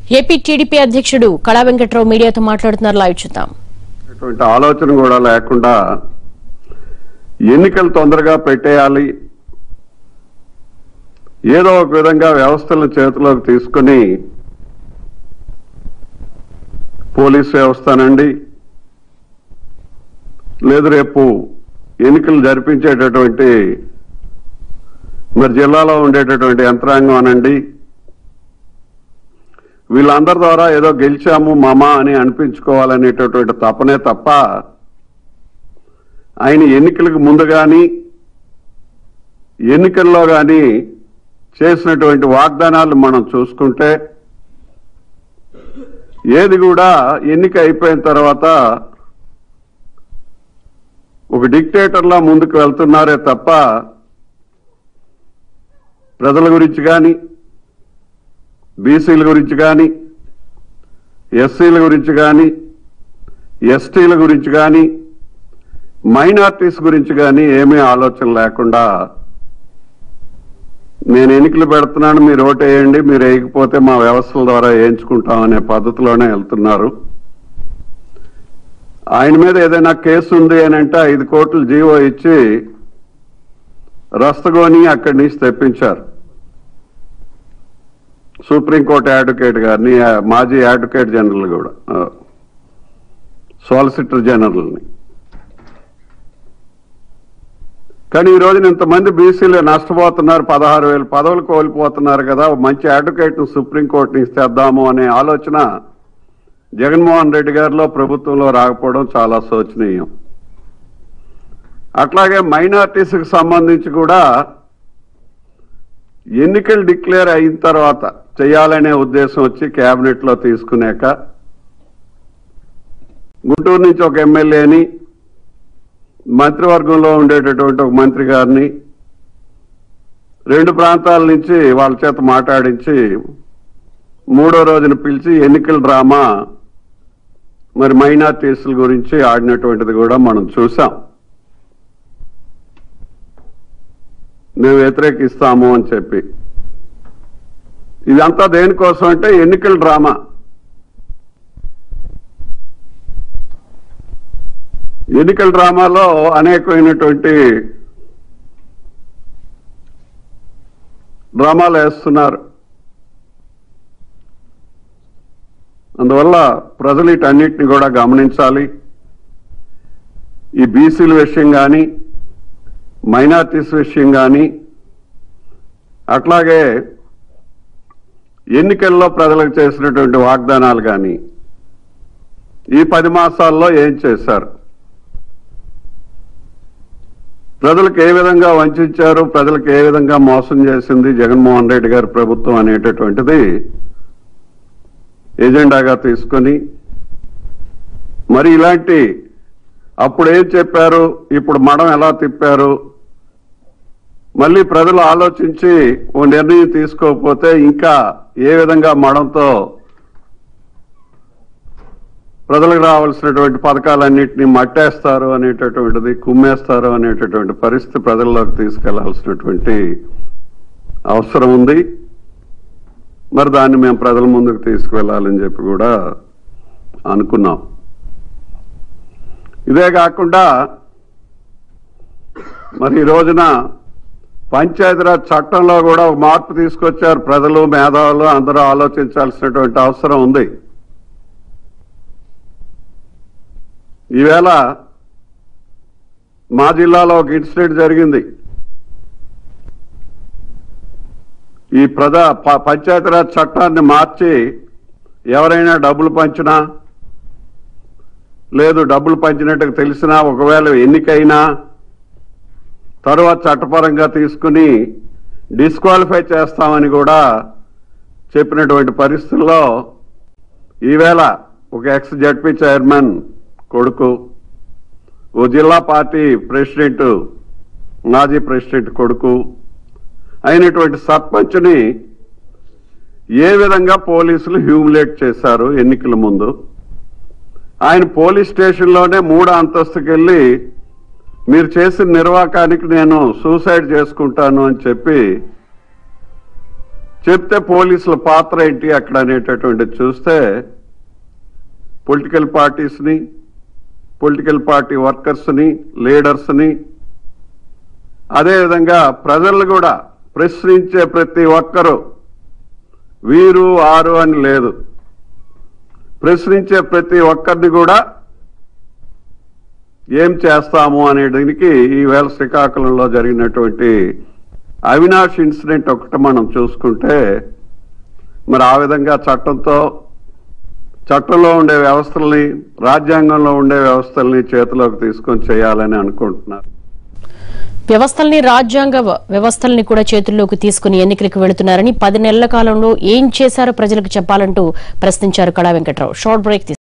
AP TDP అధ్యక్షుడు కళా వెంకట్రావు మీడియాతో మాట్లాడుతున్నారు లైవ్ చూద్దాం అటువంటి ఆలోచన కూడా లేకుండా ఎన్నికలు తొందరగా పెట్టేయాలి ఏదో ఒక విధంగా వ్యవస్థలను చేతిలోకి తీసుకుని పోలీస్ వ్యవస్థనండి లేదు రేపు ఎన్నికలు జరిపించేటటువంటి మరి జిల్లాలో ఉండేటటువంటి యంత్రాంగం అనండి వీళ్ళందరి ద్వారా ఏదో గెలిచాము మామ అని అనిపించుకోవాలనేటటువంటి తపనే తప్ప ఆయన ఎన్నికలకు ముందు కానీ ఎన్నికల్లో కానీ చేసినటువంటి వాగ్దానాలు మనం చూసుకుంటే ఏది కూడా ఎన్నిక అయిపోయిన తర్వాత ఒక డిక్టేటర్లా ముందుకు వెళ్తున్నారే తప్ప ప్రజల గురించి కానీ బీసీల గురించి కానీ ఎస్సీల గురించి కానీ ఎస్టీల గురించి కానీ మైనార్టీస్ గురించి కానీ ఏమీ ఆలోచన లేకుండా నేను ఎన్నికలు పెడుతున్నాను మీరు ఓటు వేయండి మీరు వేయకపోతే మా వ్యవస్థల ద్వారా వేయించుకుంటాం అనే పద్ధతిలోనే వెళ్తున్నారు ఆయన మీద ఏదైనా కేసు ఉంది అని అంటే ఐదు కోట్లు జీవో ఇచ్చి రస్తగోని అక్కడి నుంచి తెప్పించారు సుప్రీంకోర్టు అడ్వకేట్ గారిని ఆ, మాజీ అడ్వకేట్ జనరల్ కూడా సాలిసిటర్ జనరల్ని కానీ ఈ రోజున ఇంతమంది బీసీలు నష్టపోతున్నారు పదహారు వేల పదవులు కోల్పోతున్నారు కదా ఒక మంచి అడ్వకేట్ సుప్రీంకోర్టు నుంచి తెద్దాము అనే ఆలోచన జగన్మోహన్ రెడ్డి గారిలో ప్రభుత్వంలో రాకపోవడం చాలా శోచనీయం అట్లాగే మైనార్టీస్కి సంబంధించి కూడా ఎన్నికలు డిక్లేర్ అయిన తర్వాత చేయాలనే ఉద్దేశం వచ్చి కేబినెట్ లో తీసుకున్నాక గుంటూరు నుంచి ఒక ఎమ్మెల్యేని మంత్రివర్గంలో ఉండేటటువంటి ఒక మంత్రి గారిని రెండు ప్రాంతాల నుంచి వాళ్ళ చేత మాట్లాడించి మూడో రోజున పిలిచి ఎన్నికల డ్రామా మరి మైనార్టీస్ల గురించి ఆడినటువంటిది కూడా మనం చూసాం మేము వ్యతిరేకిస్తాము అని చెప్పి ఇదంతా దేనికోసం అంటే ఎన్నికల డ్రామా ఎన్నికల డ్రామాలో అనేకమైనటువంటి డ్రామాలు వేస్తున్నారు అందువల్ల ప్రజలు వీటన్నిటిని కూడా గమనించాలి ఈ బీసీల విషయం కానీ మైనార్టీస్ విషయం కానీ అట్లాగే ఎన్నికల్లో ప్రజలకు చేసినటువంటి వాగ్దానాలు కానీ ఈ పది మాసాల్లో ఏం చేశారు ప్రజలకు ఏ విధంగా వంచారు ప్రజలకు ఏ విధంగా మోసం చేసింది జగన్మోహన్ రెడ్డి గారి ప్రభుత్వం అనేటటువంటిది ఎజెండాగా తీసుకొని మరి ఇలాంటి అప్పుడు ఏం చెప్పారు ఇప్పుడు మడం ఎలా తిప్పారు మళ్ళీ ప్రజలు ఆలోచించి ఓ నిర్ణయం తీసుకోకపోతే ఇంకా ఏ విధంగా మడంతో ప్రజలకు రావాల్సినటువంటి పథకాలన్నింటినీ మట్టేస్తారు అనేటటువంటిది కుమ్మేస్తారు అనేటటువంటి పరిస్థితి ప్రజల్లోకి తీసుకెళ్లాల్సినటువంటి అవసరం ఉంది మరి దాన్ని మేము ప్రజల ముందుకు తీసుకువెళ్ళాలని చెప్పి కూడా అనుకున్నాం ఇదే కాకుండా మరి ఈ రోజున పంచాయతీరాజ్ చట్టంలో కూడా ఒక మార్పు తీసుకొచ్చారు ప్రజలు మేధావులు అందరూ ఆలోచించాల్సినటువంటి అవసరం ఉంది ఈవేళ మా జిల్లాలో ఒక ఇన్సిడెంట్ జరిగింది ఈ ప్రజా ప- పంచాయతీరాజ్ చట్టాన్ని మార్చి ఎవరైనా డబ్బులు పంచినా లేదు డబ్బులు పంచినట్టుగా తెలిసినా ఒకవేళ ఎన్నికైనా తరువాత చట్టపరంగా తీసుకుని డిస్క్వాలిఫై చేస్తామని కూడా చెప్పినటువంటి పరిస్థితుల్లో ఈవేళ ఒక ఎక్స్ జడ్పీ చైర్మన్ కొడుకు ఓ జిల్లా పార్టీ ప్రెసిడెంట్ మాజీ ప్రెసిడెంట్ కొడుకు అయినటువంటి సర్పంచ్ని ఏ విధంగా పోలీసులు హ్యూమిలేట్ చేశారు ఎన్నికల ముందు ఆయన పోలీస్ స్టేషన్లోనే మూడో అంతస్తుకి వెళ్ళి మీరు చేసిన నిర్వాకానికి నేను సూసైడ్ చేసుకుంటాను అని చెప్పి చెప్తే పోలీసుల పాత్ర ఏంటి అక్కడ అనేటటువంటిది చూస్తే పొలిటికల్ పార్టీస్ని పొలిటికల్ పార్టీ వర్కర్స్ని లీడర్స్ని అదేవిధంగా ప్రజలు కూడా ప్రశ్నించే ప్రతి ఒక్కరూ వీరు ఆరు అని లేదు ప్రశ్నించే ప్రతి ఒక్కరిని కూడా ఏం చేస్తాము అనే దీనికి ఈవేళ శ్రీకాకుళంలో జరిగినటువంటి అవినాష్ ఇన్సిడెంట్ ఒకటి మనం చూసుకుంటే మరి ఆ విధంగా చట్టంతో చట్టంలో ఉండే వ్యవస్థల్ని రాజ్యాంగంలో ఉండే వ్యవస్థల్ని చేతిలోకి తీసుకొని చేయాలని అనుకుంటున్నారు వ్యవస్థల్ని రాజ్యాంగ వ- వ్యవస్థల్ని కూడా చేతుల్లోకి తీసుకుని ఎన్నికలకు వెళుతున్నారని పది నెలల కాలంలో ఏం చేశారో ప్రజలకు చెప్పాలంటూ ప్రశ్నించారు కళా వెంకట్రావు షార్ట్ బ్రేక్ తీసుకుందాం.